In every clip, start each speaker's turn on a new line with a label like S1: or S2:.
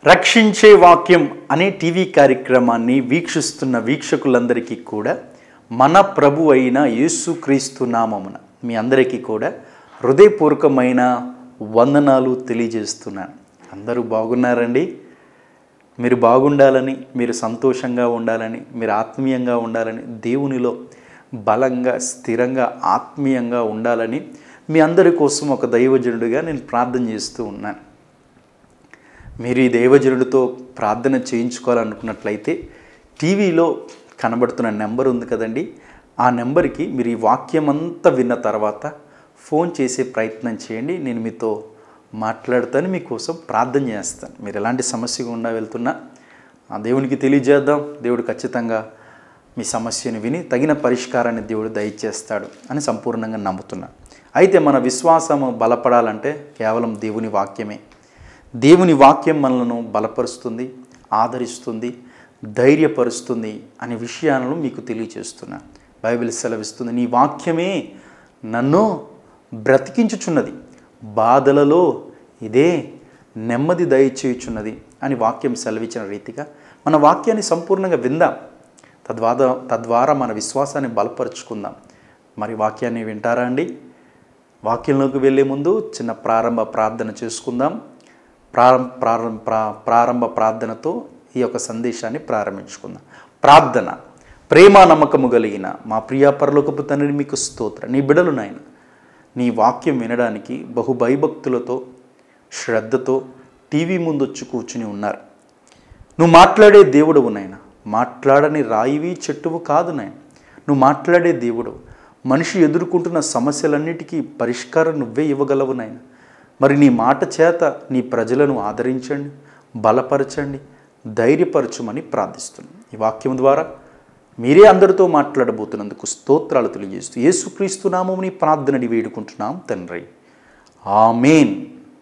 S1: రక్షించే వాక్యం అనే టీవీ కార్యక్రమాన్ని వీక్షిస్తున్న వీక్షకులందరికీ కూడా మన ప్రభు అయిన యేసుక్రీస్తు నామమున మీ అందరికీ కూడా హృదయపూర్వకమైన వందనాలు తెలియజేస్తున్నాను అందరూ బాగున్నారండి మీరు బాగుండాలని మీరు సంతోషంగా ఉండాలని మీరు ఆత్మీయంగా ఉండాలని దేవునిలో బలంగా స్థిరంగా ఆత్మీయంగా ఉండాలని మీ అందరి కోసం ఒక దైవజనుడిగా నేను ప్రార్థన చేస్తూ ఉన్నాను మీరు ఈ దైవజనుడితో ప్రార్థన చేయించుకోవాలనుకున్నట్లయితే టీవీలో కనబడుతున్న నెంబర్ ఉంది కదండి ఆ నెంబర్కి మీరు ఈ వాక్యం అంతా విన్న తర్వాత ఫోన్ చేసే ప్రయత్నం చేయండి నేను మీతో మాట్లాడతాను మీకోసం ప్రార్థన చేస్తాను మీరు ఎలాంటి సమస్య గుండా వెళ్తున్నా ఆ దేవునికి తెలియజేద్దాం దేవుడు ఖచ్చితంగా మీ సమస్యను విని తగిన పరిష్కారాన్ని దేవుడు దయచేస్తాడు అని సంపూర్ణంగా నమ్ముతున్నా అయితే మన విశ్వాసము బలపడాలంటే కేవలం దేవుని వాక్యమే దేవుని వాక్యం మనలను బలపరుస్తుంది ఆదరిస్తుంది ధైర్యపరుస్తుంది అనే విషయాలను మీకు తెలియచేస్తున్నా బైబిల్ సెలవిస్తుంది నీ వాక్యమే నన్ను బ్రతికించుచున్నది బాధలలో ఇదే నెమ్మది దయచేయుచున్నది అని వాక్యం సెలవిచ్చిన రీతిగా మన వాక్యాన్ని సంపూర్ణంగా విందాం తద్వారా తద్వారా మన విశ్వాసాన్ని బలపరుచుకుందాం మరి వాక్యాన్ని వింటారా అండి వాక్యంలోకి వెళ్ళే ముందు చిన్న ప్రారంభ ప్రార్థన చేసుకుందాం ప్రారంభ ప్రారంభ ప్రా- ప్రారంభ ప్రార్థనతో ఈ యొక్క సందేశాన్ని ప్రారంభించుకుందాం ప్రార్థన ప్రేమ నమ్మకము కలిగిన మా ప్రియా పరలోకపు తండ్రి మీకు స్తోత్ర నీ బిడలు నాయన నీ వాక్యం వినడానికి బహు భయభక్తులతో శ్రద్ధతో టీవీ ముందు వచ్చి కూర్చుని ఉన్నారు నువ్వు మాట్లాడే దేవుడవు నాయన మాట్లాడని రాయివి చెట్టువు కాదు నాయన నువ్వు మాట్లాడే దేవుడు మనిషి ఎదుర్కొంటున్న సమస్యలన్నిటికీ పరిష్కారం నువ్వే ఇవ్వగలవు నాయన మరి నీ మాట చేత నీ ప్రజలను ఆదరించండి బలపరచండి ధైర్యపరచమని ప్రార్థిస్తున్నాను ఈ వాక్యం ద్వారా మీరే అందరితో మాట్లాడబోతున్నందుకు స్తోత్రాలు తెలియజేస్తూ యేసుక్రీస్తు నామముని ప్రార్థనని వేడుకుంటున్నాం తండ్రి ఆమెన్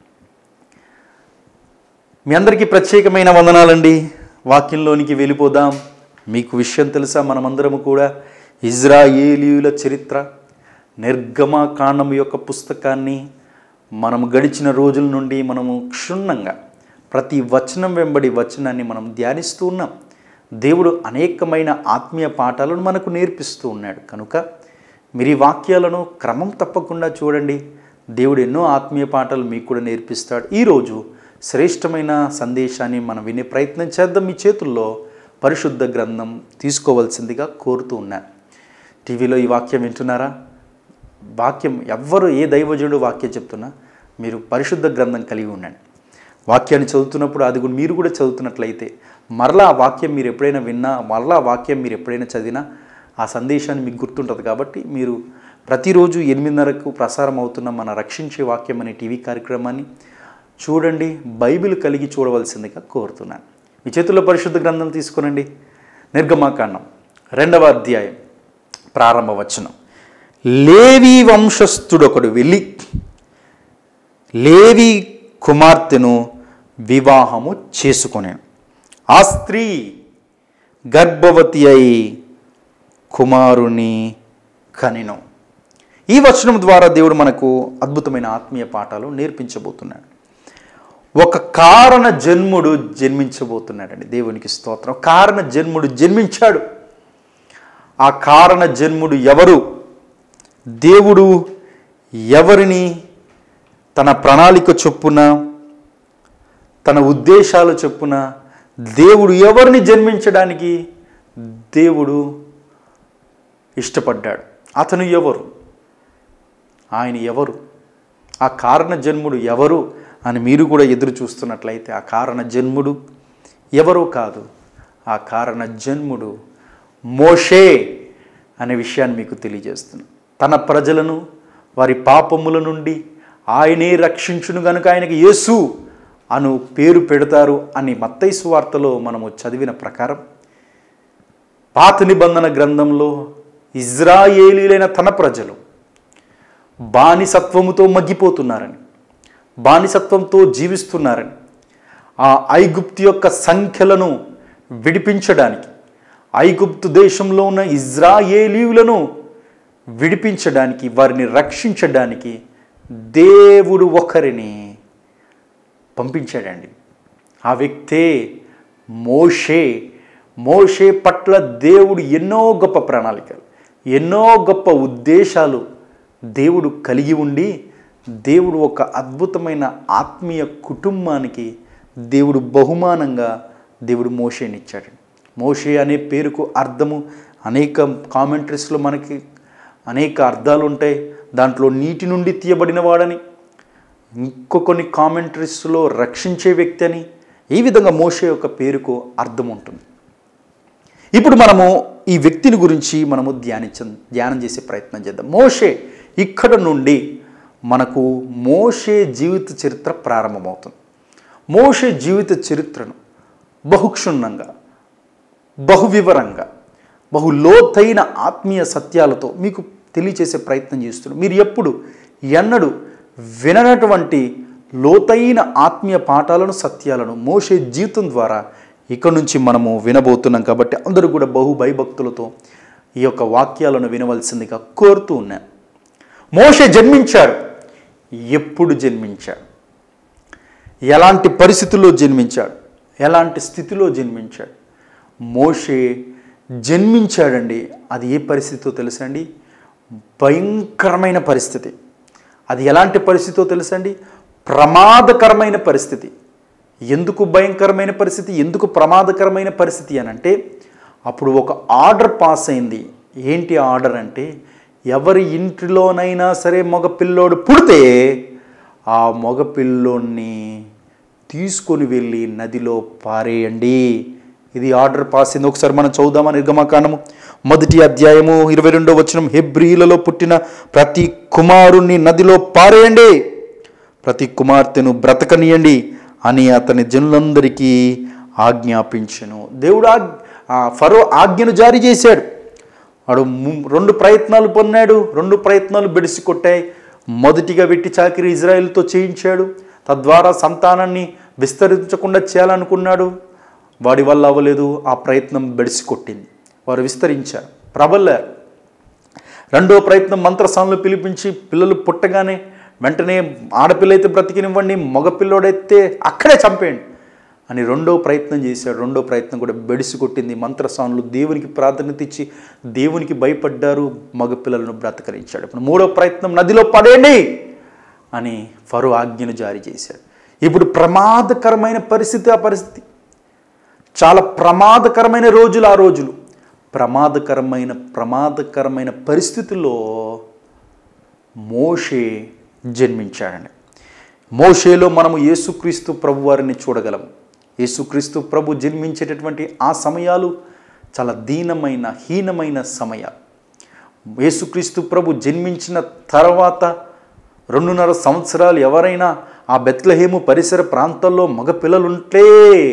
S1: మీ అందరికీ ప్రత్యేకమైన వందనాలండి వాక్యంలోనికి వెళ్ళిపోదాం మీకు విషయం తెలుసా మనమందరము కూడా ఇజ్రాయేలీయుల చరిత్ర నిర్గమ కాండం యొక్క పుస్తకాన్ని మనం గడిచిన రోజుల నుండి మనము క్షుణ్ణంగా ప్రతి వచనం వెంబడి వచనాన్ని మనం ధ్యానిస్తూ ఉన్నాం దేవుడు అనేకమైన ఆత్మీయ పాఠాలను మనకు నేర్పిస్తూ ఉన్నాడు కనుక మీరు ఈ వాక్యాలను క్రమం తప్పకుండా చూడండి దేవుడు ఎన్నో ఆత్మీయ పాఠాలు మీకు కూడా నేర్పిస్తాడు ఈరోజు శ్రేష్టమైన సందేశాన్ని మనం వినే ప్రయత్నం చేద్దాం మీ చేతుల్లో పరిశుద్ధ గ్రంథం తీసుకోవాల్సిందిగా కోరుతూ ఉన్నాను టీవీలో ఈ వాక్యం వింటున్నారా వాక్యం ఎవ్వరు ఏ దైవజనుడు వాక్యం చెప్తున్నా మీరు పరిశుద్ధ గ్రంథం కలిగి ఉండండి వాక్యాన్ని చదువుతున్నప్పుడు అది కూడా మీరు కూడా చదువుతున్నట్లయితే మరలా ఆ వాక్యం మీరు ఎప్పుడైనా విన్నా మరలా ఆ వాక్యం మీరు ఎప్పుడైనా చదివినా ఆ సందేశాన్ని మీకు గుర్తుంటుంది కాబట్టి మీరు ప్రతిరోజు ఎనిమిదిన్నరకు ప్రసారం అవుతున్న మన రక్షించే వాక్యం అనే టీవీ కార్యక్రమాన్ని చూడండి బైబిల్ కలిగి చూడవలసిందిగా కోరుతున్నాను మీ చేతుల్లో పరిశుద్ధ గ్రంథం తీసుకునండి నిర్గమాకాండం రెండవ అధ్యాయం ప్రారంభ వచనం లేవి వంశస్థుడొకడు వెళ్ళి లేవి కుమార్తెను వివాహము చేసుకొనేను ఆ స్త్రీ గర్భవతి అయి కుమారుని కనిను ఈ వచనం ద్వారా దేవుడు మనకు అద్భుతమైన ఆత్మీయ పాఠాలు నేర్పించబోతున్నాడు ఒక కారణ జన్ముడు జన్మించబోతున్నాడండి దేవునికి స్తోత్రం కారణ జన్ముడు జన్మించాడు ఆ కారణ జన్ముడు ఎవరు దేవుడు ఎవరిని తన ప్రణాళిక చొప్పున తన ఉద్దేశాల చొప్పున దేవుడు ఎవరిని జన్మించడానికి దేవుడు ఇష్టపడ్డాడు అతను ఎవరు ఆయన ఎవరు ఆ కారణ జన్ముడు ఎవరు అని మీరు కూడా ఎదురు చూస్తున్నట్లయితే ఆ కారణ జన్ముడు ఎవరో కాదు ఆ కారణ జన్ముడు మోషే అనే విషయాన్ని మీకు తెలియజేస్తున్నాను తన ప్రజలను వారి పాపముల నుండి ఆయనే రక్షించును గనుక ఆయనకి యేసు అను పేరు పెడతారు అని మత్తైసు వార్తలో మనము చదివిన ప్రకారం పాత నిబంధన గ్రంథంలో ఇజ్రాయేలీలైన తన ప్రజలు బానిసత్వముతో మగ్గిపోతున్నారని బానిసత్వంతో జీవిస్తున్నారని ఆ ఐగుప్తు యొక్క సంఖ్యలను విడిపించడానికి ఐగుప్తు దేశంలో ఉన్న ఇజ్రాయేలీయులను విడిపించడానికి వారిని రక్షించడానికి దేవుడు ఒకరిని పంపించాడండి ఆ వ్యక్తే మోషే మోషే పట్ల దేవుడు ఎన్నో గొప్ప ప్రణాళికలు ఎన్నో గొప్ప ఉద్దేశాలు దేవుడు కలిగి ఉండి దేవుడు ఒక అద్భుతమైన ఆత్మీయ కుటుంబానికి దేవుడు బహుమానంగా దేవుడు మోషేనిచ్చాడు మోషే అనే పేరుకు అర్థము అనేక కామెంటరీస్లో మనకి అనేక అర్థాలు ఉంటాయి దాంట్లో నీటి నుండి తీయబడిన వాడని ఇంకో కొన్ని కామెంటరీస్లో రక్షించే వ్యక్తి అని ఈ విధంగా మోషే యొక్క పేరుకు అర్థం ఉంటుంది ఇప్పుడు మనము ఈ వ్యక్తిని గురించి మనము ధ్యానించ ధ్యానం చేసే ప్రయత్నం చేద్దాం మోషే ఇక్కడ నుండి మనకు మోషే జీవిత చరిత్ర ప్రారంభమవుతుంది మోషే జీవిత చరిత్రను బహుక్షుణ్ణంగా బహువివరంగా బహు లోతైన ఆత్మీయ సత్యాలతో మీకు తెలియచేసే ప్రయత్నం చేస్తున్నాడు మీరు ఎప్పుడు ఎన్నడూ విననటువంటి లోతైన ఆత్మీయ పాఠాలను సత్యాలను మోసే జీవితం ద్వారా ఇక్కడ నుంచి మనము వినబోతున్నాం కాబట్టి అందరూ కూడా బహు భయభక్తులతో ఈ యొక్క వాక్యాలను వినవలసిందిగా కోరుతూ ఉన్నాను మోషే జన్మించాడు ఎప్పుడు జన్మించాడు ఎలాంటి పరిస్థితుల్లో జన్మించాడు ఎలాంటి స్థితిలో జన్మించాడు మోషే జన్మించాడండి అది ఏ పరిస్థితితో తెలుసండి భయంకరమైన పరిస్థితి అది ఎలాంటి పరిస్థితితో తెలుసండి ప్రమాదకరమైన పరిస్థితి ఎందుకు భయంకరమైన పరిస్థితి ఎందుకు ప్రమాదకరమైన పరిస్థితి అని అంటే అప్పుడు ఒక ఆర్డర్ పాస్ అయింది ఏంటి ఆర్డర్ అంటే ఎవరి ఇంటిలోనైనా సరే మగ పిల్లోడు పుడితే ఆ మగ పిల్లోడిని తీసుకొని వెళ్ళి నదిలో పారేయండి ఇది ఆర్డర్ పాస్ అయింది ఒకసారి మనం చదువుదామా నిర్గమకాండము మొదటి అధ్యాయము ఇరవై రెండో వచనం హెబ్రీలలో పుట్టిన ప్రతి కుమారుణ్ణి నదిలో పారేయండి ప్రతి కుమార్తెను బ్రతకనియండి అని అతని జనులందరికీ ఆజ్ఞాపించెను దేవుడు ఆగ్- ఆ ఫరో ఆజ్ఞను జారీ చేశాడు వాడు ము- రెండు ప్రయత్నాలు పొందాడు రెండు ప్రయత్నాలు బెడిసి కొట్టాయి మొదటిగా వెట్టి చాకిరి ఇజ్రాయెల్తో చేయించాడు తద్వారా సంతానాన్ని విస్తరించకుండా చేయాలనుకున్నాడు వాడి వల్ల అవ్వలేదు ఆ ప్రయత్నం బెడిసి కొట్టింది వారు విస్తరించారు ప్రబల్లారు రెండో ప్రయత్నం మంత్రస్థానంలో పిలిపించి పిల్లలు పుట్టగానే వెంటనే ఆడపిల్ల అయితే బ్రతికినివ్వండి మగ పిల్లోడైతే అక్కడే చంపేయండి అని రెండో ప్రయత్నం చేశాడు రెండో ప్రయత్నం కూడా బెడిసి కొట్టింది మంత్రస్థానంలో దేవునికి ప్రాధాన్యత ఇచ్చి దేవునికి భయపడ్డారు మగ పిల్లలను బ్రతకరించాడు ఇప్పుడు మూడో ప్రయత్నం నదిలో పడేయండి అని ఫరో ఆజ్ఞను జారీ చేశాడు ఇప్పుడు ప్రమాదకరమైన పరిస్థితి ఆ పరిస్థితి చాలా ప్రమాదకరమైన రోజులు ఆ రోజులు ప్రమాదకరమైన ప్రమాదకరమైన పరిస్థితుల్లో మోషే జన్మించాడండి మోషేలో మనము యేసుక్రీస్తు ప్రభు వారిని చూడగలం యేసుక్రీస్తు ప్రభు జన్మించేటటువంటి ఆ సమయాలు చాలా దీనమైన హీనమైన సమయాలు యేసుక్రీస్తు ప్రభు జన్మించిన తర్వాత రెండున్నర సంవత్సరాలు ఎవరైనా ఆ బెత్లహేము పరిసర ప్రాంతాల్లో మగపిల్లలుంటే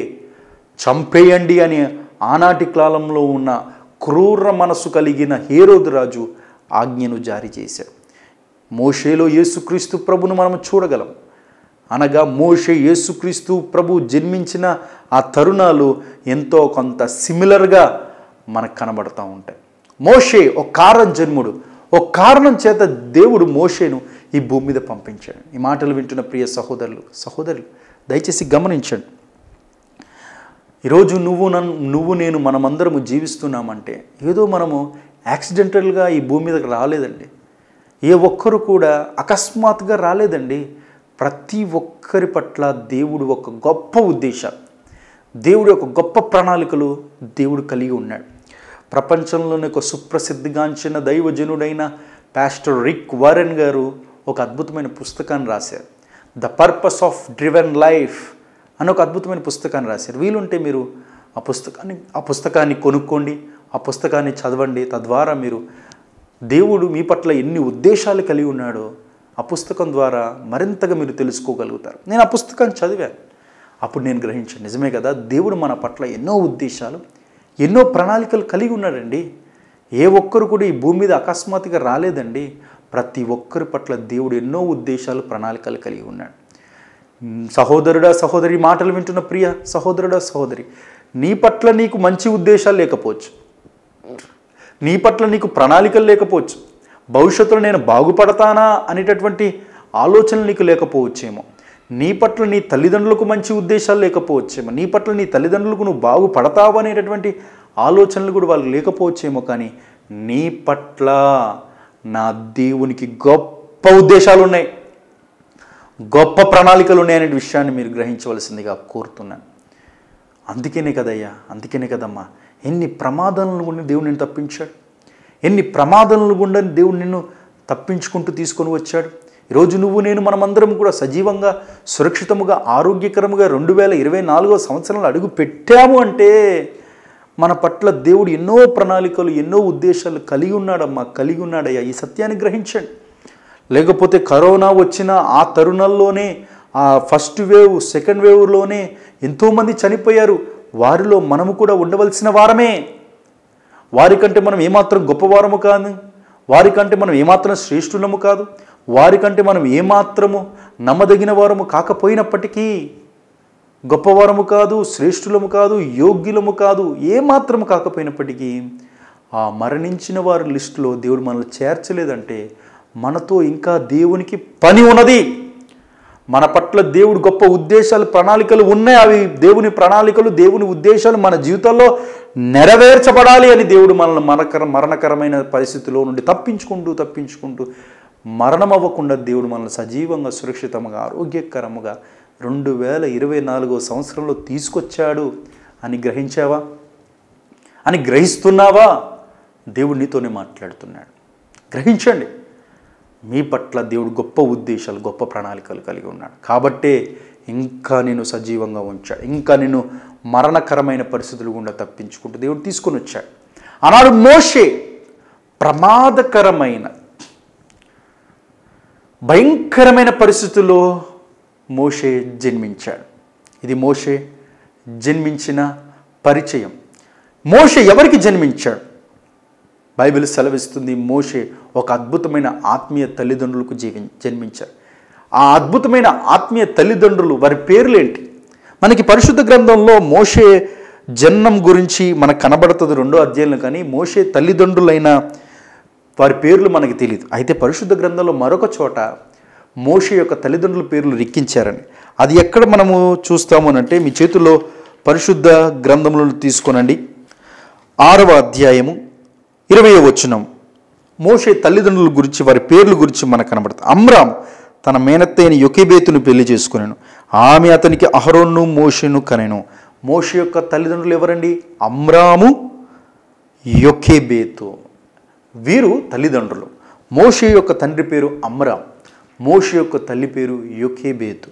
S1: చంపేయండి అని ఆనాటి కాలంలో ఉన్న క్రూర మనసు కలిగిన హేరోదు రాజు ఆజ్ఞను జారీ చేశాడు మోషేలో యేసుక్రీస్తు ప్రభును మనం చూడగలం అనగా మోషే యేసుక్రీస్తు ప్రభు జన్మించిన ఆ తరుణాలు ఎంతో కొంత సిమిలర్గా మనకు కనబడతా ఉంటాయి మోషే ఒక కారణం జన్ముడు ఒక కారణం చేత దేవుడు మోషేను ఈ భూమి మీద పంపించాడు ఈ మాటలు వింటున్న ప్రియ సహోదరులు సహోదరులు దయచేసి గమనించండి ఈరోజు నువ్వు నన్ను నువ్వు నేను మనమందరము జీవిస్తున్నామంటే ఏదో మనము యాక్సిడెంటల్గా ఈ భూమి మీదకి రాలేదండి ఏ ఒక్కరు కూడా అకస్మాత్తుగా రాలేదండి ప్రతి ఒక్కరి పట్ల దేవుడు ఒక గొప్ప ఉద్దేశాలు దేవుడు ఒక గొప్ప ప్రణాళికలు దేవుడు కలిగి ఉన్నాడు ప్రపంచంలోనే ఒక సుప్రసిద్ధిగాంచిన దైవజనుడైన పాస్టర్ రిక్ వారెన్ గారు ఒక అద్భుతమైన పుస్తకాన్ని రాశారు the purpose of driven life అని ఒక అద్భుతమైన పుస్తకాన్ని రాశారు వీలుంటే మీరు ఆ పుస్తకాన్ని ఆ పుస్తకాన్ని కొనుక్కోండి ఆ పుస్తకాన్ని చదవండి తద్వారా మీరు దేవుడు మీ పట్ల ఎన్ని ఉద్దేశాలు కలిగి ఉన్నాడో ఆ పుస్తకం ద్వారా మరింతగా మీరు తెలుసుకోగలుగుతారు నేను ఆ పుస్తకాన్ని చదివాను అప్పుడు నేను గ్రహించాను నిజమే కదా దేవుడు మన పట్ల ఎన్నో ఉద్దేశాలు ఎన్నో ప్రణాళికలు కలిగి ఉన్నాడండి ఏ ఒక్కరు కూడా ఈ భూమి మీద అకస్మాత్తుగా రాలేదండి ప్రతి ఒక్కరి పట్ల దేవుడు ఎన్నో ఉద్దేశాలు ప్రణాళికలు కలిగి ఉన్నాడు మ్, సహోదరుడా సహోదరి ఈ మాటలు వింటున్న ప్రియ సహోదరుడా సహోదరి నీ పట్ల నీకు మంచి ఉద్దేశాలు లేకపోవచ్చు నీ పట్ల నీకు ప్రణాళికలు లేకపోవచ్చు భవిష్యత్తులో నేను బాగుపడతానా అనేటటువంటి ఆలోచనలు నీకు లేకపోవచ్చేమో నీ పట్ల నీ తల్లిదండ్రులకు మంచి ఉద్దేశాలు లేకపోవచ్చేమో నీ పట్ల నీ తల్లిదండ్రులకు నువ్వు బాగుపడతావు అనేటటువంటి ఆలోచనలు కూడా వాళ్ళకి లేకపోవచ్చేమో కానీ నీ పట్ల నా దేవునికి గొప్ప ఉద్దేశాలు ఉన్నాయి గొప్ప ప్రణాళికలు ఉన్నాయనే విషయాన్ని మీరు గ్రహించవలసిందిగా కోరుతున్నాను అందుకనే కదయ్యా అందుకనే కదమ్మా ఎన్ని ప్రమాదాలను గుండా దేవుడు నిన్ను తప్పించాడు ఎన్ని ప్రమాదాలను గుండా దేవుడు నిన్ను తప్పించుకుంటూ తీసుకొని వచ్చాడు ఈరోజు నువ్వు నేను మనమందరం కూడా సజీవంగా సురక్షితముగా ఆరోగ్యకరముగా రెండు వేల ఇరవై నాలుగో సంవత్సరంలో అడుగు పెట్టాము అంటే మన పట్ల దేవుడు ఎన్నో ప్రణాళికలు ఎన్నో ఉద్దేశాలు కలిగి ఉన్నాడమ్మా కలిగి ఉన్నాడయ్యా ఈ సత్యాన్ని గ్రహించండి లేకపోతే కరోనా వచ్చిన ఆ తరుణంలోనే ఆ ఫస్ట్ వేవ్ సెకండ్ వేవ్లోనే ఎంతోమంది చనిపోయారు వారిలో మనము కూడా ఉండవలసిన వారమే వారికంటే మనం ఏమాత్రం గొప్పవారము కాదు వారికంటే మనం ఏమాత్రం శ్రేష్ఠులము కాదు వారికంటే మనం ఏమాత్రము నమ్మదగిన వారము కాకపోయినప్పటికీ గొప్పవారము కాదు శ్రేష్ఠులము కాదు యోగ్యులము కాదు ఏమాత్రము కాకపోయినప్పటికీ ఆ మరణించిన వారి లిస్టులో దేవుడు మనల్ని చేర్చలేదంటే మనతో ఇంకా దేవునికి పని ఉన్నది మన పట్ల దేవుడు గొప్ప ఉద్దేశాలు ప్రణాళికలు ఉన్నాయి అవి దేవుని ప్రణాళికలు దేవుని ఉద్దేశాలు మన జీవితంలో నెరవేర్చబడాలి అని దేవుడు మనల్ని మనకర మరణకరమైన పరిస్థితిలో నుండి తప్పించుకుంటూ తప్పించుకుంటూ మరణం అవ్వకుండా దేవుడు మనల్ని సజీవంగా సురక్షితంగా ఆరోగ్యకరముగా రెండు వేల ఇరవై నాలుగో సంవత్సరంలో తీసుకొచ్చాడు అని గ్రహించావా అని గ్రహిస్తున్నావా దేవుడు నీతోనే మాట్లాడుతున్నాడు గ్రహించండి మీ పట్ల దేవుడు గొప్ప ఉద్దేశాలు గొప్ప ప్రణాళికలు కలిగి ఉన్నాడు కాబట్టే ఇంకా నేను సజీవంగా ఉంచాడు ఇంకా నేను మరణకరమైన పరిస్థితులు గుండా తప్పించుకుంటూ దేవుడు తీసుకొని వచ్చాడు ఆనాడు మోషే ప్రమాదకరమైన భయంకరమైన పరిస్థితుల్లో మోషే జన్మించాడు ఇది మోషే జన్మించిన పరిచయం మోషే ఎవరికి జన్మించాడు బైబిల్ సెలవిస్తుంది మోషే ఒక అద్భుతమైన ఆత్మీయ తల్లిదండ్రులకు జీవి జన్మించారు ఆ అద్భుతమైన ఆత్మీయ తల్లిదండ్రులు వారి పేర్లేంటి మనకి పరిశుద్ధ గ్రంథంలో మోషే జన్మం గురించి మనకు కనబడుతుంది రెండో అధ్యాయంలో కానీ మోషే తల్లిదండ్రులైన వారి పేర్లు మనకి తెలియదు అయితే పరిశుద్ధ గ్రంథంలో మరొక చోట మోషే యొక్క తల్లిదండ్రుల పేర్లు రిక్కించారని అది ఎక్కడ మనము చూస్తాము అని అంటే మీ చేతుల్లో పరిశుద్ధ గ్రంథములను తీసుకోనండి ఆరవ అధ్యాయము ఇరవై వచనం మోషే తల్లిదండ్రుల గురించి వారి పేర్ల గురించి మనకు కనబడుతుంది అమ్రామ్ తన మేనత్తైన యొకేబేతును పెళ్లి చేసుకున్నాను ఆమె అతనికి అహరోన్ను మోషేను కనెను మోషే యొక్క తల్లిదండ్రులు ఎవరండి అమ్రాము యొకేబేతు వీరు తల్లిదండ్రులు మోషే యొక్క తండ్రి పేరు అమ్రామ్ మోషే యొక్క తల్లి పేరు యొకేబేతు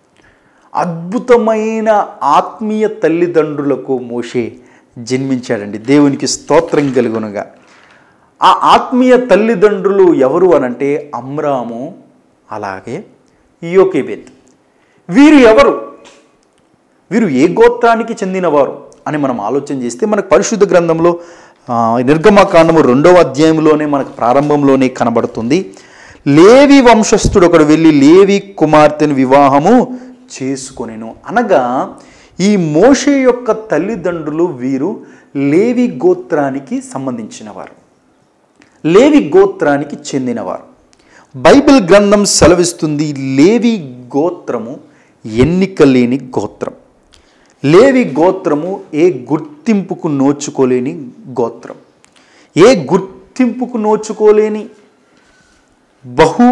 S1: అద్భుతమైన ఆత్మీయ తల్లిదండ్రులకు మోషే జన్మించాడండి దేవునికి స్తోత్రం కలుగునుగా ఆ ఆత్మీయ తల్లిదండ్రులు ఎవరు అనంటే అమ్రాము అలాగే యోకేబేత్ వీరు ఎవరు వీరు ఏ గోత్రానికి చెందినవారు అని మనం ఆలోచన చేస్తే మనకు పరిశుద్ధ గ్రంథంలో ఆ, నిర్గమకాండము రెండవ అధ్యాయంలోనే మనకు ప్రారంభంలోనే కనబడుతుంది లేవి వంశస్థుడు ఒకడు వెళ్ళి లేవి కుమార్తెను వివాహము చేసుకొనెను అనగా ఈ మోషే యొక్క తల్లిదండ్రులు వీరు లేవి గోత్రానికి సంబంధించినవారు లేవి గోత్రానికి చెందినవారు బైబిల్ గ్రంథం సెలవిస్తుంది లేవి గోత్రము ఎన్నిక లేని గోత్రం లేవి గోత్రము ఏ గుర్తింపుకు నోచుకోలేని గోత్రం ఏ గుర్తింపుకు నోచుకోలేని బహు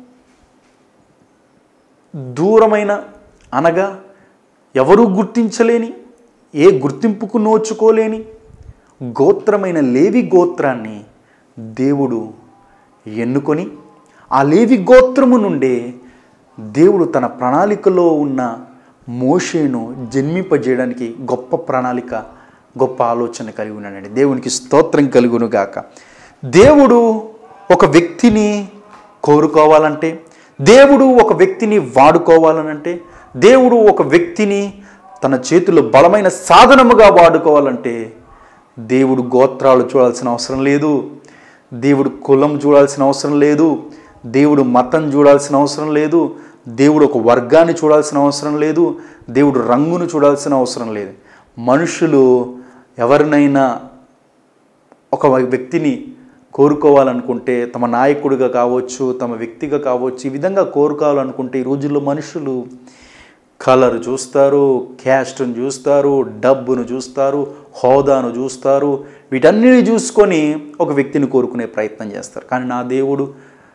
S1: దూరమైన అనగా ఎవరూ గుర్తించలేని ఏ గుర్తింపుకు నోచుకోలేని గోత్రమైన లేవి గోత్రాన్ని దేవుడు ఎన్నుకొని ఆ లేవి గోత్రము నుండే దేవుడు తన ప్రణాళికలో ఉన్న మోషేను జన్మింపజేయడానికి గొప్ప ప్రణాళిక గొప్ప ఆలోచన కలిగి ఉన్నాడండి దేవునికి స్తోత్రం కలుగును గాక దేవుడు ఒక వ్యక్తిని కోరుకోవాలంటే దేవుడు ఒక వ్యక్తిని వాడుకోవాలనంటే దేవుడు ఒక వ్యక్తిని తన చేతిలో బలమైన సాధనముగా వాడుకోవాలంటే దేవుడు గోత్రాలు చూడాల్సిన అవసరం లేదు దేవుడు కులం చూడాల్సిన అవసరం లేదు దేవుడు మతం చూడాల్సిన అవసరం లేదు దేవుడు ఒక వర్గాన్ని చూడాల్సిన అవసరం లేదు దేవుడు రంగును చూడాల్సిన అవసరం లేదు మనుషులు ఎవరినైనా ఒక వ్యక్తిని కోరుకోవాలనుకుంటే తమ నాయకుడిగా కావచ్చు తమ వ్యక్తిగా కావచ్చు ఈ విధంగా కోరుకోవాలనుకుంటే ఈ రోజుల్లో మనుషులు కలర్ చూస్తారు క్యాస్ట్ను చూస్తారు డబ్బును చూస్తారు హోదాను చూస్తారు వీటన్నిటిని చూసుకొని ఒక వ్యక్తిని కోరుకునే ప్రయత్నం చేస్తారు కానీ నా దేవుడు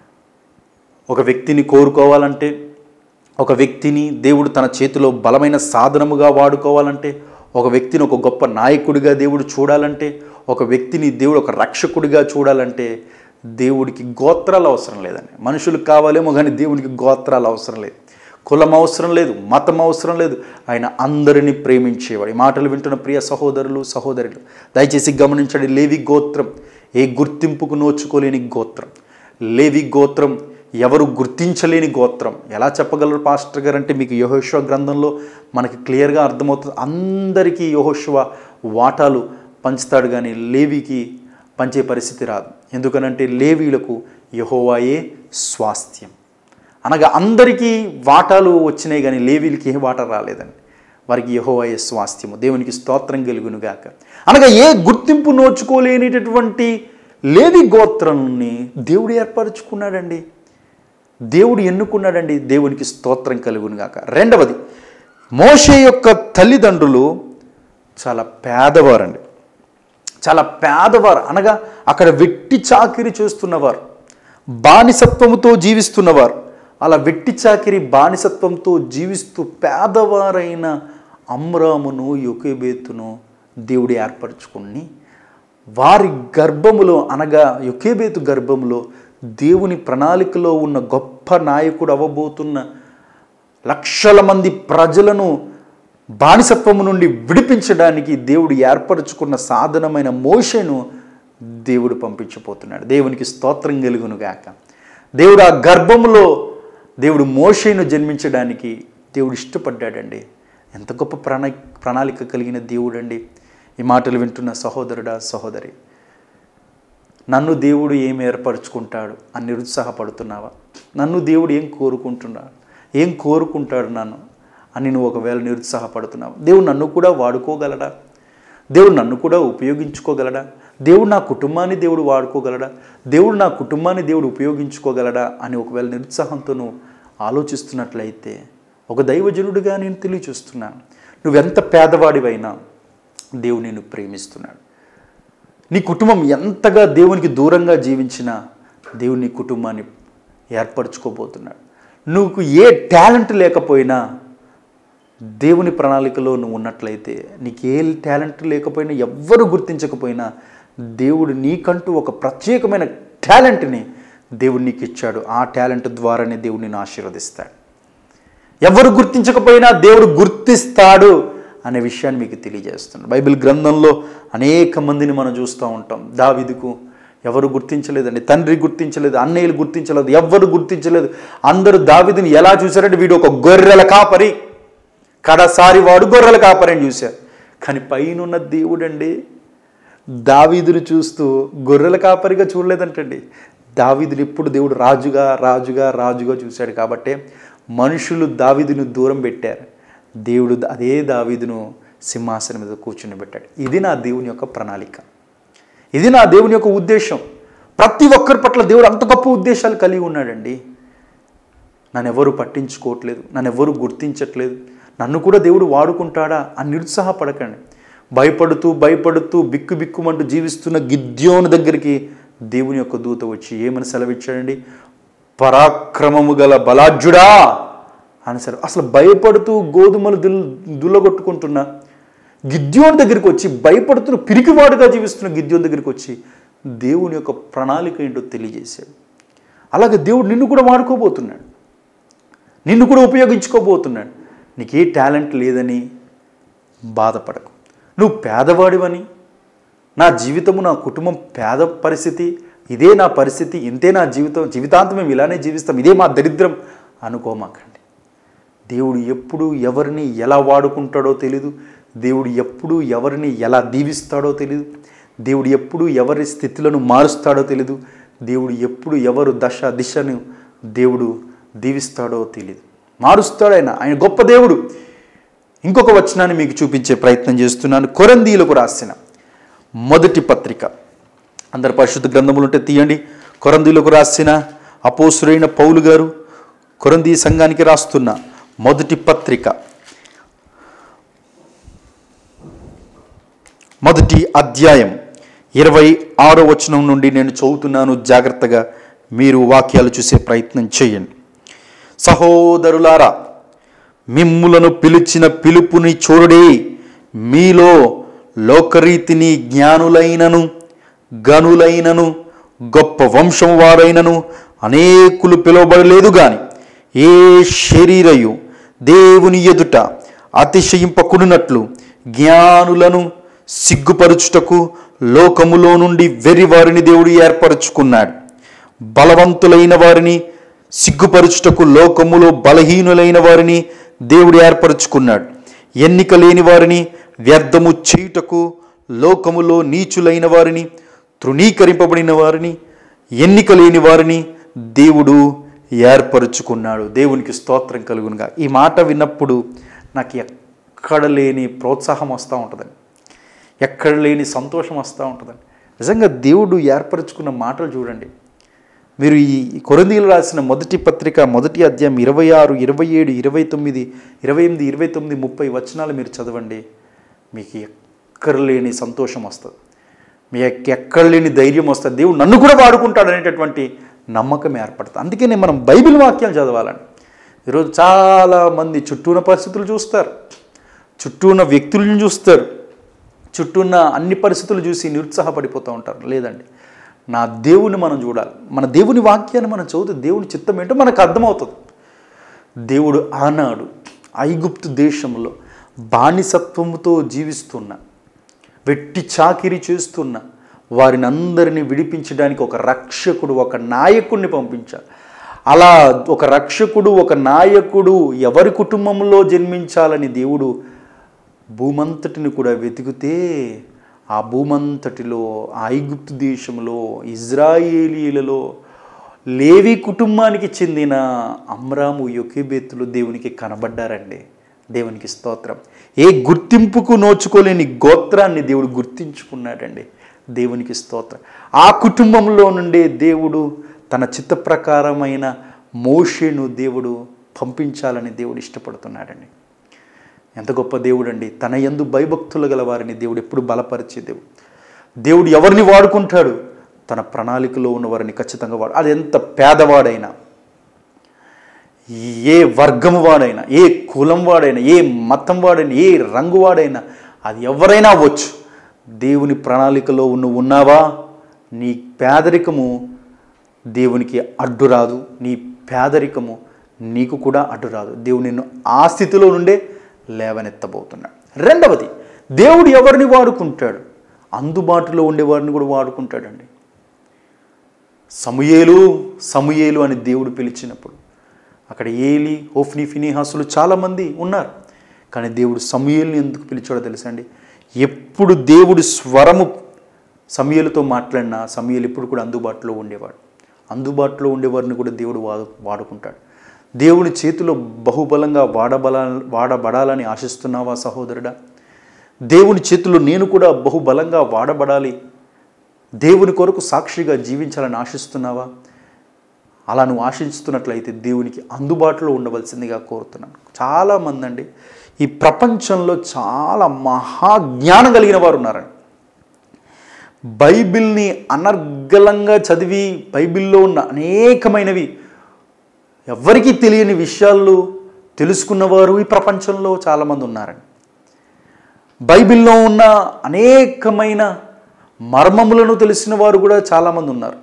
S1: ఒక వ్యక్తిని కోరుకోవాలంటే ఒక వ్యక్తిని దేవుడు తన చేతిలో బలమైన సాధనముగా వాడుకోవాలంటే ఒక వ్యక్తిని ఒక గొప్ప నాయకుడిగా దేవుడు చూడాలంటే ఒక వ్యక్తిని దేవుడు ఒక రక్షకుడిగా చూడాలంటే దేవుడికి గోత్రాలు అవసరం లేదండి మనుషులకు కావాలేమో కానీ దేవునికి గోత్రాలు అవసరం లేదు కులం అవసరం లేదు మతం అవసరం లేదు ఆయన అందరినీ ప్రేమించేవాడు ఈ మాటలు వింటున్న ప్రియ సహోదరులు సహోదరులు దయచేసి గమనించండి లేవి గోత్రం ఏ గుర్తింపుకు నోచుకోలేని గోత్రం లేవి గోత్రం ఎవరు గుర్తించలేని గోత్రం ఎలా చెప్పగలరు పాస్టర్ గారు అంటే మీకు యహోశివ గ్రంథంలో మనకి క్లియర్గా అర్థమవుతుంది అందరికీ యహోశివ వాటాలు పంచుతాడు కానీ లేవికి పంచే పరిస్థితి రాదు ఎందుకనంటే లేవీలకు యహోవాయే స్వాస్థ్యం అనగా అందరికీ వాటాలు వచ్చినాయి కానీ లేవీలకి ఏ వాటా రాలేదండి వారికి యహోవాయే స్వాస్థ్యము దేవునికి స్తోత్రం కలుగునుగాక అనగా ఏ గుర్తింపు నోచుకోలేనిటటువంటి లేవి గోత్రాన్ని దేవుడు ఏర్పరచుకున్నాడండి దేవుడు ఎన్నుకున్నాడండి దేవునికి స్తోత్రం కలుగునుగాక రెండవది మోషే యొక్క తల్లిదండ్రులు చాలా పేదవారండి చాలా పేదవారు అనగా అక్కడ వెట్టి చాకిరి చేస్తున్నవారు బానిసత్వముతో జీవిస్తున్నవారు అలా వెట్టి చాకిరి బానిసత్వంతో జీవిస్తూ పేదవారైన అమ్రామును యొకేబేతును దేవుడు ఏర్పరచుకుని వారి గర్భములో అనగా యొకేబేతు గర్భములో దేవుని ప్రణాళికలో ఉన్న గొప్ప నాయకుడు అవ్వబోతున్న లక్షల మంది ప్రజలను బానిసత్వము నుండి విడిపించడానికి దేవుడు ఏర్పరచుకున్న సాధనమైన మోషను దేవుడు పంపించబోతున్నాడు దేవునికి స్తోత్రం కలుగును గాక దేవుడు ఆ గర్భంలో దేవుడు మోషేను జన్మించడానికి దేవుడు ఇష్టపడ్డాడండి ఎంత గొప్ప ప్రణా ప్రణాళిక కలిగిన దేవుడండి ఈ మాటలు వింటున్న సహోదరుడా సహోదరి నన్ను దేవుడు ఏం ఏర్పరచుకుంటాడు అని నిరుత్సాహపడుతున్నావా నన్ను దేవుడు ఏం కోరుకుంటున్నాడు ఏం కోరుకుంటాడు నన్ను అని నువ్వు ఒకవేళ నిరుత్సాహపడుతున్నావు దేవుడు నన్ను కూడా వాడుకోగలడా దేవుడు నన్ను కూడా ఉపయోగించుకోగలడా దేవుడు నా కుటుంబాన్ని దేవుడు వాడుకోగలడా దేవుడు నా కుటుంబాన్ని దేవుడు ఉపయోగించుకోగలడా అని ఒకవేళ నిరుత్సాహంతో నువ్వు ఆలోచిస్తున్నట్లయితే ఒక దైవజనుడిగా నేను తెలియచూస్తున్నాను నువ్వెంత పేదవాడివైనా దేవుడు నిన్ను ప్రేమిస్తున్నాడు నీ కుటుంబం ఎంతగా దేవునికి దూరంగా జీవించినా దేవుడు నీ కుటుంబాన్ని ఏర్పరచుకోబోతున్నాడు నువ్వు ఏ టాలెంట్ లేకపోయినా దేవుని ప్రణాళికలో నువ్వు ఉన్నట్లయితే నీకు ఏ టాలెంట్ లేకపోయినా ఎవ్వరు గుర్తించకపోయినా దేవుడు నీకంటూ ఒక ప్రత్యేకమైన టాలెంట్ని దేవుడు నీకు ఇచ్చాడు ఆ టాలెంట్ ద్వారానే దేవుడు నిన్ను ఆశీర్వదిస్తాడు ఎవరు గుర్తించకపోయినా దేవుడు గుర్తిస్తాడు అనే విషయాన్ని మీకు తెలియజేస్తున్నాడు బైబిల్ గ్రంథంలో అనేక మందిని మనం చూస్తూ ఉంటాం దావిదుకు ఎవరు గుర్తించలేదండి తండ్రి గుర్తించలేదు అన్నయ్యలు గుర్తించలేదు ఎవ్వరు గుర్తించలేదు అందరూ దావిదిని ఎలా చూశారంటే వీడు ఒక గొర్రెల కాపరి కడసారి వాడు గొర్రెల కాపరి అని చూశారు కానీ పైనున్న దేవుడండి దావీదుని చూస్తూ గొర్రెల కాపరిగా చూడలేదంటండి దావీదుని ఎప్పుడు దేవుడు రాజుగా రాజుగా రాజుగా చూశాడు కాబట్టే మనుషులు దావీదుని దూరం పెట్టారు దేవుడు అదే దావీదును సింహాసనం మీద కూర్చుని పెట్టాడు ఇది నా దేవుని యొక్క ప్రణాళిక ఇది నా దేవుని యొక్క ఉద్దేశం ప్రతి ఒక్కరి పట్ల దేవుడు అంత గొప్ప ఉద్దేశాలు కలిగి ఉన్నాడండి నన్ను ఎవరు పట్టించుకోవట్లేదు నన్ను ఎవరు గుర్తించట్లేదు నన్ను కూడా దేవుడు వాడుకుంటాడా అని నిరుత్సాహపడకండి భయపడుతూ భయపడుతూ బిక్కు బిక్కుమంటూ జీవిస్తున్న గిద్యోను దగ్గరికి దేవుని యొక్క దూత వచ్చి ఏమని సెలవిచ్చాడండి పరాక్రమము గల బలాఢ్యుడా అని సరే అసలు భయపడుతూ గోధుమలు దుల్ దుల్లగొట్టుకుంటున్న గిద్యోని దగ్గరికి వచ్చి భయపడుతున్న పిరికివాడుగా జీవిస్తున్న గిద్యోని దగ్గరికి వచ్చి దేవుని యొక్క ప్రణాళిక ఏంటో తెలియజేశాడు అలాగే దేవుడు నిన్ను కూడా వాడుకోబోతున్నాడు నిన్ను కూడా ఉపయోగించుకోబోతున్నాడు నీకు ఏ టాలెంట్ లేదని బాధపడకు నువ్వు పేదవాడివని నా జీవితము నా కుటుంబం పేద పరిస్థితి ఇదే నా పరిస్థితి ఇంతే నా జీవితం జీవితాంతం మేము ఇలానే జీవిస్తాం ఇదే మా దరిద్రం అనుకోమాకండి దేవుడు ఎప్పుడు ఎవరిని ఎలా వాడుకుంటాడో తెలీదు దేవుడు ఎప్పుడు ఎవరిని ఎలా దీవిస్తాడో తెలీదు దేవుడు ఎప్పుడు ఎవరి స్థితులను మారుస్తాడో తెలీదు దేవుడు ఎప్పుడు ఎవరు దశ దిశను దేవుడు దీవిస్తాడో తెలియదు మారుస్తాడు ఆయన ఆయన గొప్ప దేవుడు ఇంకొక వచనాన్ని మీకు చూపించే ప్రయత్నం చేస్తున్నాను కొరందీలకు రాసిన మొదటి పత్రిక అందరు పరిశుద్ధ గ్రంథములు ఉంటే తీయండి కొరందీలకు రాసిన అపోసురైన పౌలు గారు కొరందీ సంఘానికి రాస్తున్న మొదటి పత్రిక మొదటి అధ్యాయం ఇరవై ఆరో వచనం నుండి నేను చదువుతున్నాను జాగ్రత్తగా మీరు వాక్యాలు చూసే ప్రయత్నం చేయండి సహోదరులారా మిమ్ములను పిలిచిన పిలుపుని చూడడే మీలో లోకరీతిని జ్ఞానులైనను గనులైనను గొప్ప వంశం వారైనను అనేకులు పిలువబడలేదు గాని ఏ శరీరయు దేవుని ఎదుట అతిశయింపకుడినట్లు జ్ఞానులను సిగ్గుపరుచుటకు లోకములో నుండి వెర్రివారిని దేవుడు ఏర్పరచుకున్నాడు బలవంతులైన వారిని సిగ్గుపరుచుటకు లోకములో బలహీనులైన వారిని దేవుడు ఏర్పరచుకున్నాడు ఎన్నిక లేని వారిని వ్యర్థము చేయుటకు లోకములో నీచులైన వారిని తృణీకరింపబడిన వారిని ఎన్నిక లేని వారిని దేవుడు ఏర్పరచుకున్నాడు దేవునికి స్తోత్రం కలుగునుగా ఈ మాట విన్నప్పుడు నాకు ఎక్కడ లేని ప్రోత్సాహం వస్తూ ఉంటుందండి ఎక్కడ లేని సంతోషం వస్తూ ఉంటుందండి నిజంగా దేవుడు ఏర్పరచుకున్న మాటలు చూడండి మీరు ఈ కొరందీలు రాసిన మొదటి పత్రిక మొదటి అధ్యాయం ఇరవై ఆరు ఇరవై ఏడు ఇరవై తొమ్మిది ఇరవై ఎనిమిది ఇరవై తొమ్మిది ముప్పై వచనాలు మీరు చదవండి మీకు ఎక్కడ లేని సంతోషం వస్తుంది మీకు ఎక్కడ లేని ధైర్యం వస్తుంది దేవుడు నన్ను కూడా వాడుకుంటాడు అనేటటువంటి నమ్మకం ఏర్పడుతుంది అందుకనే మనం బైబిల్ వాక్యాలు చదవాలండి ఈరోజు చాలామంది చుట్టూ ఉన్న పరిస్థితులు చూస్తారు చుట్టూ ఉన్న వ్యక్తులను చూస్తారు చుట్టూ ఉన్న అన్ని పరిస్థితులు చూసి నిరుత్సాహపడిపోతూ ఉంటారు లేదండి నా దేవుని మనం చూడాలి మన దేవుని వాక్యాన్ని మనం చదివితే దేవుని చిత్తం ఏంటో మనకు అర్థమవుతుంది దేవుడు ఆనాడు ఐగుప్తు దేశంలో బానిసత్వముతో జీవిస్తున్న వెట్టి చాకిరి చేస్తున్న వారిని అందరినీ విడిపించడానికి ఒక రక్షకుడు ఒక నాయకుడిని పంపించాలి అలా ఒక రక్షకుడు ఒక నాయకుడు ఎవరి కుటుంబంలో జన్మించాలని దేవుడు భూమంతటిని కూడా వెతికితే ఆ భూమంతటిలో ఆ ఐగుప్తు దేశంలో ఇజ్రాయేలీలలో లేవి కుటుంబానికి చెందిన అమ్రాము యొకేబెత్తులు దేవునికి కనబడ్డారండి దేవునికి స్తోత్రం ఏ గుర్తింపుకు నోచుకోలేని గోత్రాన్ని దేవుడు గుర్తించుకున్నాడండి దేవునికి స్తోత్రం ఆ కుటుంబంలో నుండే దేవుడు తన చిత్త ప్రకారమైన మోషేను దేవుడు పంపించాలని దేవుడు ఇష్టపడుతున్నాడండి ఎంత గొప్ప దేవుడు అండి తన యందు భయభక్తులు గల వారిని దేవుడు ఎప్పుడు బలపరిచే దేవుడు దేవుడు ఎవరిని వాడుకుంటాడు తన ప్రణాళికలో ఉన్న వారిని ఖచ్చితంగా వాడు అది ఎంత పేదవాడైనా ఏ వర్గం వాడైనా ఏ కులం వాడైనా ఏ మతం వాడైనా ఏ రంగు వాడైనా అది ఎవరైనా అవ్వచ్చు దేవుని ప్రణాళికలో నువ్వు ఉన్నావా నీ పేదరికము దేవునికి అడ్డు రాదు నీ పేదరికము నీకు కూడా అడ్డు రాదు దేవుడు నిన్ను ఆ స్థితిలో నుండే లేవనెత్తబోతున్నాడు రెండవది దేవుడు ఎవరిని వాడుకుంటాడు అందుబాటులో ఉండేవారిని కూడా వాడుకుంటాడండి సమూయేలు సమూయేలు అని దేవుడు పిలిచినప్పుడు అక్కడ ఏలి హోఫ్ని ఫినిహాసులు చాలామంది ఉన్నారు కానీ దేవుడు సమూయేలుని ఎందుకు పిలిచాడో తెలుసా అండి ఎప్పుడు దేవుడు స్వరము సమయలతో మాట్లాడినా సమయలు ఎప్పుడు కూడా అందుబాటులో ఉండేవాడు అందుబాటులో ఉండేవారిని కూడా దేవుడు వాడు వాడుకుంటాడు దేవుని చేతిలో బహుబలంగా వాడబల వాడబడాలని ఆశిస్తున్నావా సహోదరుడా దేవుని చేతిలో నేను కూడా బహుబలంగా వాడబడాలి దేవుని కొరకు సాక్షిగా జీవించాలని ఆశిస్తున్నావా అలా నువ్వు ఆశిస్తున్నట్లయితే దేవునికి అందుబాటులో ఉండవలసిందిగా కోరుతున్నాను చాలామంది అండి ఈ ప్రపంచంలో చాలా మహాజ్ఞానం కలిగిన వారు ఉన్నారండి బైబిల్ని అనర్గళంగా చదివి బైబిల్లో ఉన్న అనేకమైనవి ఎవరికీ తెలియని విషయాలు తెలుసుకున్నవారు ఈ ప్రపంచంలో చాలామంది ఉన్నారండి బైబిల్లో ఉన్న అనేకమైన మర్మములను తెలిసిన వారు కూడా చాలామంది ఉన్నారు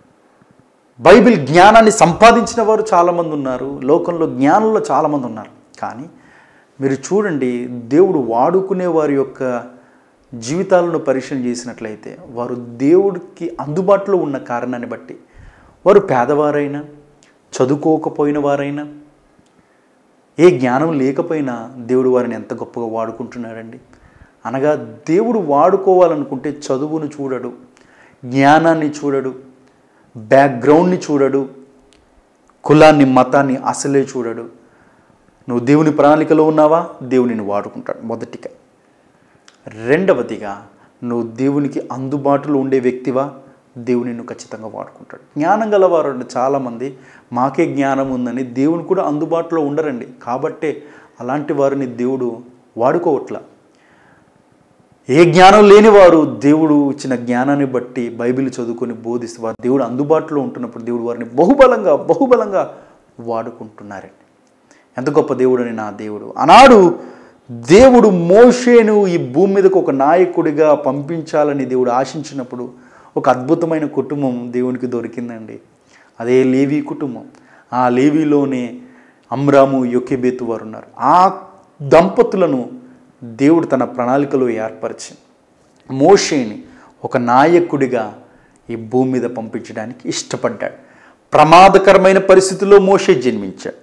S1: బైబిల్ జ్ఞానాన్ని సంపాదించిన వారు చాలామంది ఉన్నారు లోకంలో జ్ఞానంలో చాలామంది ఉన్నారు కానీ మీరు చూడండి దేవుడు వాడుకునే వారి యొక్క జీవితాలను పరిశీలన చేసినట్లయితే వారు దేవుడికి అందుబాటులో ఉన్న కారణాన్ని బట్టి వారు పేదవారైనా చదువుకోకపోయిన వారైనా ఏ జ్ఞానం లేకపోయినా దేవుడు వారిని ఎంత గొప్పగా వాడుకుంటున్నాడండి అనగా దేవుడు వాడుకోవాలనుకుంటే చదువును చూడడు జ్ఞానాన్ని చూడడు బ్యాక్గ్రౌండ్ని చూడడు కులాన్ని మతాన్ని అసలే చూడడు నువ్వు దేవుని ప్రణాళికలో ఉన్నావా దేవునిని వాడుకుంటాడు మొదటిగా రెండవదిగా నువ్వు దేవునికి అందుబాటులో ఉండే వ్యక్తివా దేవుడు నిన్ను ఖచ్చితంగా వాడుకుంటాడు జ్ఞానం గలవారు అంటే చాలామంది మాకే జ్ఞానం ఉందని దేవుని కూడా అందుబాటులో ఉండరండి కాబట్టే అలాంటి వారిని దేవుడు వాడుకోవట్లా ఏ జ్ఞానం లేని వారు దేవుడు ఇచ్చిన జ్ఞానాన్ని బట్టి బైబిల్ చదువుకొని బోధిస్తే వారు దేవుడు అందుబాటులో ఉంటున్నప్పుడు దేవుడు వారిని బహుబలంగా బహుబలంగా వాడుకుంటున్నారండి ఎంత గొప్ప దేవుడని నా దేవుడు ఆనాడు దేవుడు మోషేను ఈ భూమి మీదకు ఒక నాయకుడిగా పంపించాలని దేవుడు ఆశించినప్పుడు ఒక అద్భుతమైన కుటుంబం దేవునికి దొరికిందండి అదే లేవీ కుటుంబం ఆ లేవీలోనే అమ్రాము యొకెబేతు వారు ఉన్నారు ఆ దంపతులను దేవుడు తన ప్రణాళికలో ఏర్పరిచి మోషేని ఒక నాయకుడిగా ఈ భూమి మీద పంపించడానికి ఇష్టపడ్డాడు ప్రమాదకరమైన పరిస్థితుల్లో మోషే జన్మించాడు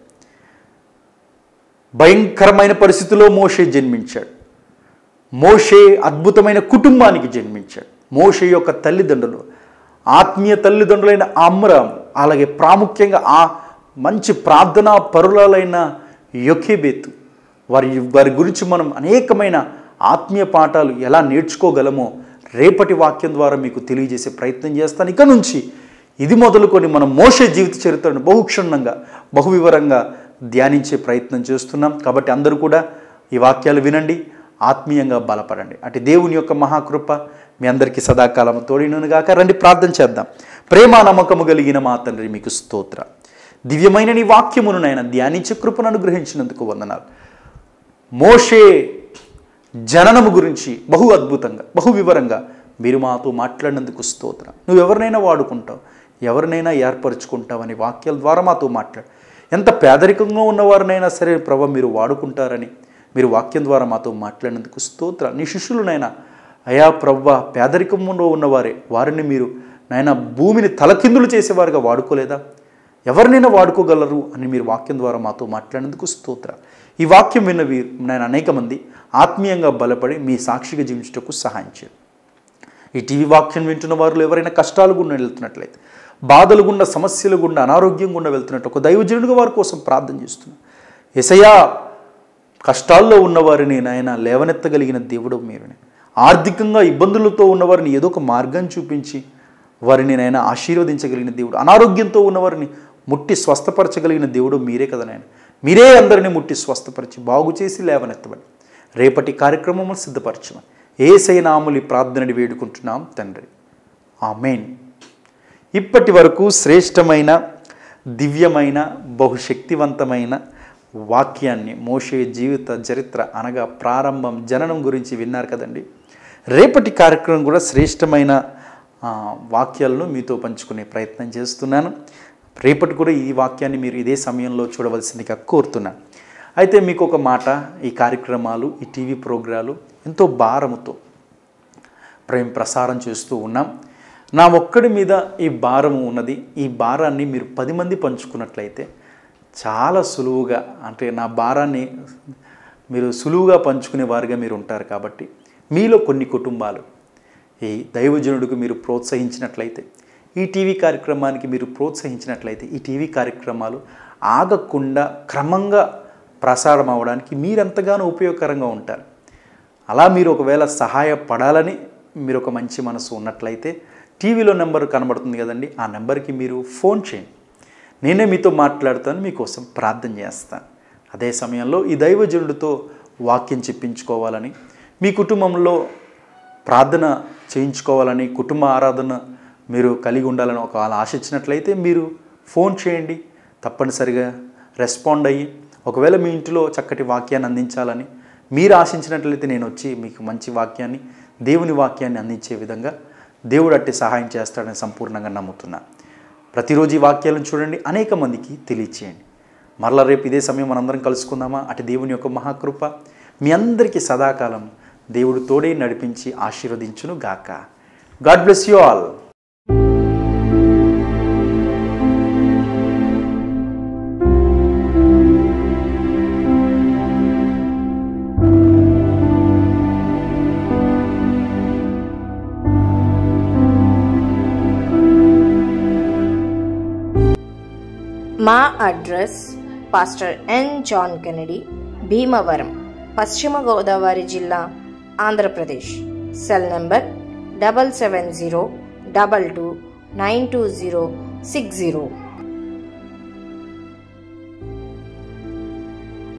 S1: భయంకరమైన పరిస్థితిలో మోషే జన్మించాడు మోషే అద్భుతమైన కుటుంబానికి జన్మించాడు మోషే యొక్క తల్లిదండ్రులు ఆత్మీయ తల్లిదండ్రులైన అమ్రాము అలాగే ప్రాముఖ్యంగా ఆ మంచి ప్రార్థనా పరులైన యొకేబేతు వారి వారి గురించి మనం అనేకమైన ఆత్మీయ పాఠాలు ఎలా నేర్చుకోగలమో రేపటి వాక్యం ద్వారా మీకు తెలియజేసే ప్రయత్నం చేస్తాను ఇక నుంచి ఇది మొదలుకొని మనం మోషే జీవిత చరిత్రను బహుక్షుణ్ణంగా బహువివరంగా ధ్యానించే ప్రయత్నం చేస్తున్నాం కాబట్టి అందరూ కూడా ఈ వాక్యాలు వినండి ఆత్మీయంగా బలపడండి అంటే దేవుని యొక్క మహాకృప మీ అందరికీ సదాకాలం తోడినుగాక రండి ప్రార్థన చేద్దాం ప్రేమ నమ్మకము కలిగిన మా తండ్రి మీకు స్తోత్ర దివ్యమైన నీ వాక్యమును నాయన ధ్యానించే కృపను అనుగ్రహించినందుకు వందనాలు మోషే జననము గురించి బహు అద్భుతంగా బహు వివరంగా మీరు మాతో మాట్లాడినందుకు స్తోత్రం నువ్వు ఎవరినైనా వాడుకుంటావు ఎవరినైనా ఏర్పరచుకుంటావని వాక్యాల ద్వారా మాతో మాట్లాడు ఎంత పేదరికంగా ఉన్నవారినైనా సరే ప్రభ మీరు వాడుకుంటారని మీరు వాక్యం ద్వారా మాతో మాట్లాడినందుకు స్తోత్ర నీ శిష్యులనైనా అయా ప్రవ్వ పేదరికంలో ఉన్నవారే వారిని మీరు నాయన భూమిని తలకిందులు చేసేవారుగా వాడుకోలేదా ఎవరినైనా వాడుకోగలరు అని మీరు వాక్యం ద్వారా మాతో మాట్లాడినందుకు స్తోత్ర ఈ వాక్యం విన్న వీరు నేను అనేక మంది ఆత్మీయంగా బలపడి మీ సాక్షిగా జీవించుటకు సహాయం చేయండి ఈ టీవీ వాక్యం వింటున్న వారు ఎవరైనా కష్టాలు గుండా వెళ్తున్నట్లయితే బాధలు గుండా సమస్యలు గుండా అనారోగ్యం గుండా వెళ్తున్నట్టు ఒక దైవజనుడిగా వారి కోసం ప్రార్థన చేస్తున్నాను ఎసయా కష్టాల్లో ఉన్నవారిని నాయన లేవనెత్తగలిగిన దేవుడు మీరుని ఆర్థికంగా ఇబ్బందులతో ఉన్నవారిని ఏదో ఒక మార్గం చూపించి వారిని నాయన ఆశీర్వదించగలిగిన దేవుడు అనారోగ్యంతో ఉన్నవారిని ముట్టి స్వస్థపరచగలిగిన దేవుడు మీరే కదా నాయన మీరే అందరిని ముట్టి స్వస్థపరిచి బాగు చేసి లేవనెత్తబడి రేపటి కార్యక్రమములు సిద్ధపరచమని ఏసై నాములి ప్రార్థనని వేడుకుంటున్నాం తండ్రి ఆమెన్ ఇప్పటి వరకు శ్రేష్టమైన దివ్యమైన బహుశక్తివంతమైన వాక్యాన్ని మోషే జీవిత చరిత్ర అనగా ప్రారంభం జననం గురించి విన్నారు కదండి రేపటి కార్యక్రమం కూడా శ్రేష్టమైన ఆ, వాక్యాలను మీతో పంచుకునే ప్రయత్నం చేస్తున్నాను రేపటి కూడా ఈ వాక్యాన్ని మీరు ఇదే సమయంలో చూడవలసిందిగా కోరుతున్నాను అయితే మీకు ఒక మాట ఈ కార్యక్రమాలు ఈ టీవీ ప్రోగ్రాలు ఎంతో భారముతో ప్రేమ ప్రసారం చేస్తూ ఉన్నాం నా ఒక్కడి మీద ఈ భారం ఉన్నది ఈ భారాన్ని మీరు పది మంది పంచుకున్నట్లయితే చాలా సులువుగా అంటే నా భారాన్ని మీరు సులువుగా పంచుకునే వారుగా మీరు ఉంటారు కాబట్టి మీలో కొన్ని కుటుంబాలు ఈ దైవజనుడికి మీరు ప్రోత్సహించినట్లయితే ఈ టీవీ కార్యక్రమానికి మీరు ప్రోత్సహించినట్లయితే ఈ టీవీ కార్యక్రమాలు ఆగకుండా క్రమంగా ప్రసారం అవ్వడానికి మీరెంతగానో ఉపయోగకరంగా ఉంటారు అలా మీరు ఒకవేళ సహాయపడాలని మీరు ఒక మంచి మనసు ఉన్నట్లయితే టీవీలో నెంబర్ కనబడుతుంది కదండి ఆ నెంబర్కి మీరు ఫోన్ చేయండి నేనే మీతో మాట్లాడుతాను మీకోసం ప్రార్థన చేస్తాను అదే సమయంలో ఈ దైవజనుడితో వాక్యం చెప్పించుకోవాలని మీ కుటుంబంలో ప్రార్థన చేయించుకోవాలని కుటుంబ ఆరాధన మీరు కలిగి ఉండాలని ఒక వాళ్ళ ఆశించినట్లయితే మీరు ఫోన్ చేయండి తప్పనిసరిగా రెస్పాండ్ అయ్యి ఒకవేళ మీ ఇంటిలో చక్కటి వాక్యాన్ని అందించాలని మీరు ఆశించినట్లయితే నేను వచ్చి మీకు మంచి వాక్యాన్ని దేవుని వాక్యాన్ని అందించే విధంగా దేవుడు అట్టి సహాయం చేస్తాడని సంపూర్ణంగా నమ్ముతున్నా ప్రతిరోజు ఈ వాక్యాలను చూడండి అనేక మందికి తెలియచేయండి మరలా రేపు ఇదే సమయం మనందరం కలుసుకుందామా అటు దేవుని యొక్క మహాకృప మీ అందరికీ సదాకాలం దేవుడు తోడే నడిపించి ఆశీర్వదించును గాక గాడ్ బ్లెస్ యూ ఆల్
S2: మా address pastor N John Kennedy Bhimavaram పశ్చిమ గోదావరి జిల్లా Andhra Pradesh cell number double seven zero double two nine two zero six zero